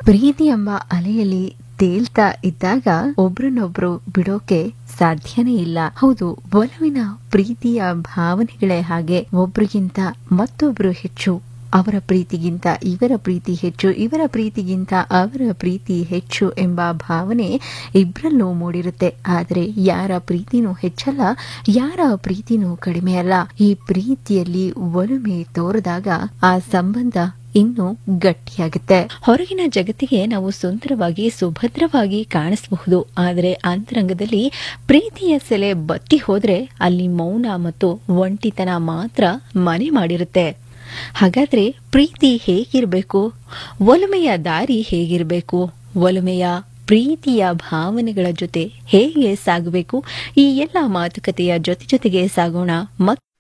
ಪ್ರೀತಿ ಎಂಬ ಅಲೆಯಲ್ಲಿ ತೇಲ್ತಾ ಇದ್ದಾಗ ಒಬ್ರನ್ನೊಬ್ರು ಬಿಡೋಕೆ ಸಾಧ್ಯನೇ ಇಲ್ಲ ಹೌದು ಒಲವಿನ ಪ್ರೀತಿಯ ಭಾವನೆಗಳೇ ಹಾಗೆ ಒಬ್ರಿಗಿಂತ ಮತ್ತೊಬ್ರು ಹೆಚ್ಚು ಅವರ ಪ್ರೀತಿಗಿಂತ ಇವರ ಪ್ರೀತಿ ಹೆಚ್ಚು ಇವರ ಪ್ರೀತಿಗಿಂತ ಅವರ ಪ್ರೀತಿ ಹೆಚ್ಚು ಎಂಬ ಭಾವನೆ ಇಬ್ಬರಲ್ಲೂ ಮೂಡಿರುತ್ತೆ ಆದರೆ ಯಾರ ಪ್ರೀತಿನೂ ಹೆಚ್ಚಲ್ಲ ಯಾರ ಪ್ರೀತಿನೂ ಕಡಿಮೆ ಅಲ್ಲ ಈ ಪ್ರೀತಿಯಲ್ಲಿ ಒಲುಮೆ ತೋರಿದಾಗ ಆ ಸಂಬಂಧ ಇನ್ನೂ ಗಟ್ಟಿಯಾಗುತ್ತೆ ಹೊರಗಿನ ಜಗತ್ತಿಗೆ ನಾವು ಸುಂದರವಾಗಿ ಸುಭದ್ರವಾಗಿ ಕಾಣಿಸಬಹುದು ಆದರೆ ಅಂತರಂಗದಲ್ಲಿ ಪ್ರೀತಿಯ ಸೆಲೆ ಬತ್ತಿ ಹೋದ್ರೆ ಅಲ್ಲಿ ಮೌನ ಮತ್ತು ಒಂಟಿತನ ಮಾತ್ರ ಮನೆ ಮಾಡಿರುತ್ತೆ ಹಾಗಾದ್ರೆ ಪ್ರೀತಿ ಹೇಗಿರಬೇಕು ಒಲುಮೆಯ ದಾರಿ ಹೇಗಿರಬೇಕು ಒಲುಮೆಯ ಪ್ರೀತಿಯ ಭಾವನೆಗಳ ಜೊತೆ ಹೇಗೆ ಸಾಗಬೇಕು ಈ ಎಲ್ಲ ಮಾತುಕತೆಯ ಜೊತೆ ಜೊತೆಗೆ ಸಾಗೋಣ